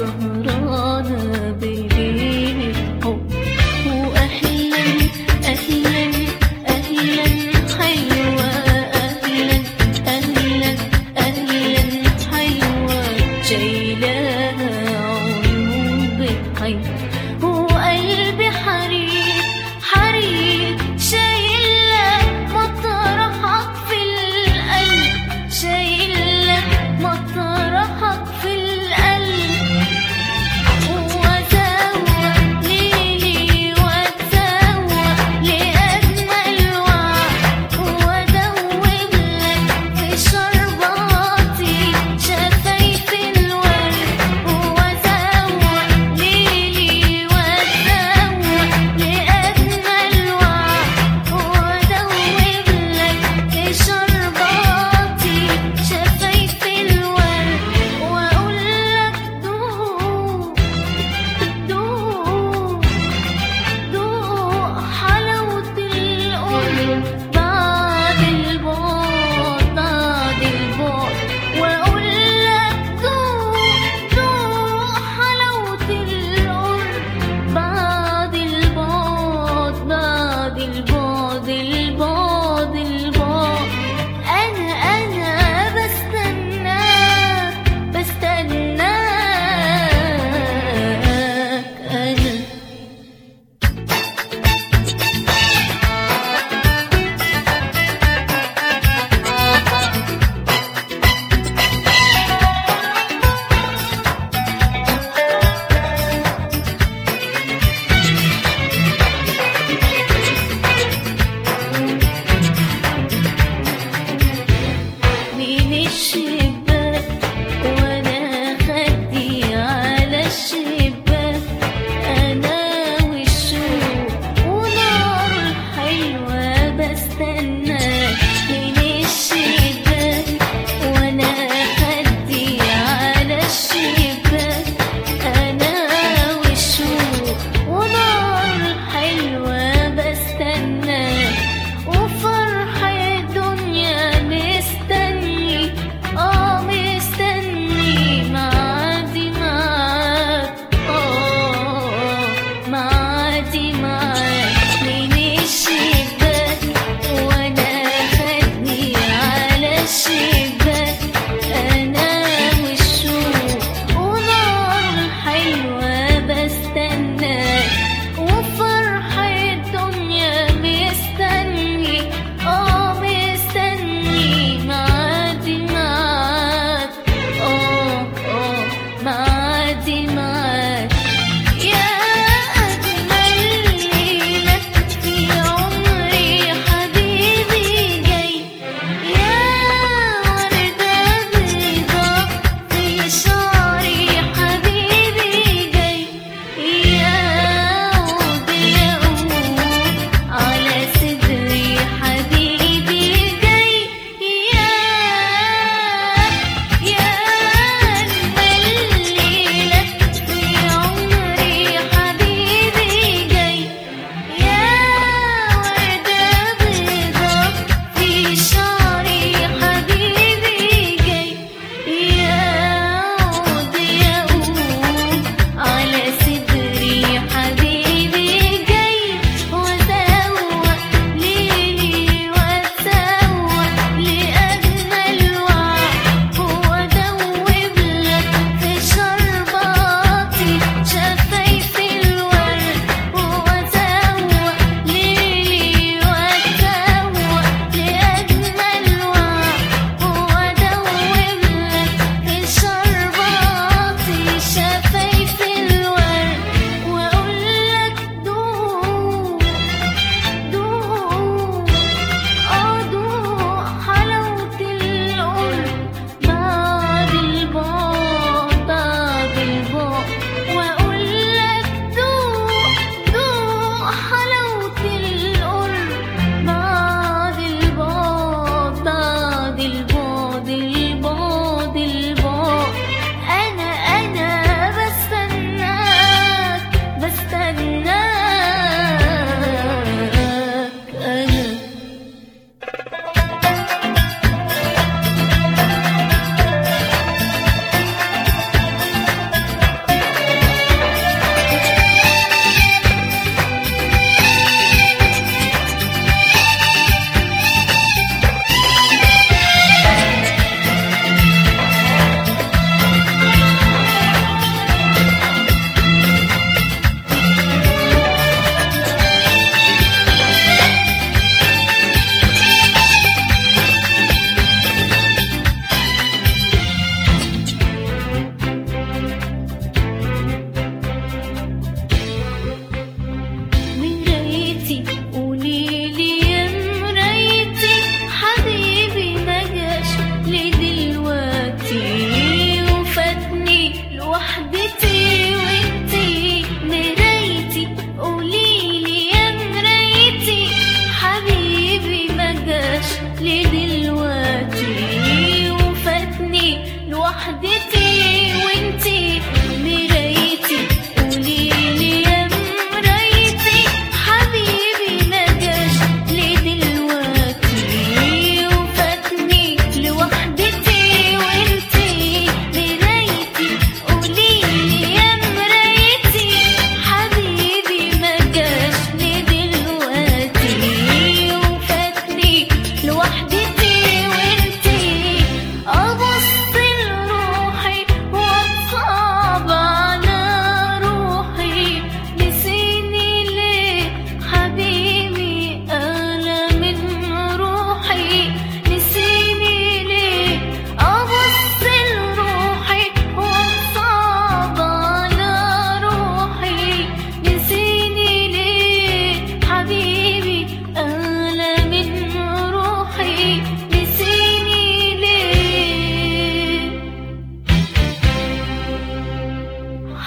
سهرانة بليل الحب وأهلا أهلا أهلا حلوة أهلا أهلا أهلا حلوة شايلاها عيون بتحب وقلبي حريق حريق شايلة مطرحك في القلب شايلة مطرحك في القلب وأزوق ليلي وأتزوق لأجمل وعد وأدوب لك في شرباتي شفايف الورد وأزوق ليلي وأتزوق لأجمل وعد وأدوب لك في شرباتي شفايف الورد وأقول لك دوق دوق دوق حلاوة القرب بعد البعد بعد البعد وأقول لك دوق دوق حلاوة القرب بعد البعد بعد البعد البعد البعد أنا أنا بستناك بستناك أنا من الشباك وانا خدي على الشباك انا والشوق ونار حلوة بستناك من الشباك وانا خدي على الشباك انا والشوق ونار حلوة بستناك وفرح الدنيا مستني اه مستني معادي معاك اه معادي معاك من الشباك وانا خدني على الشباك انا والشوق ونار حلوة بستناك وفرح الدنيا مستني اه مستني معادي معاك اه اه معادي معاك يا أجمل ليلة في عمري حبيبي جاي يا وردة بيضاء في شعري حبيبي جاي يا عود يا عود على صدري حبيبي جاي يا يا أجمل ليلة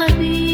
حبيبي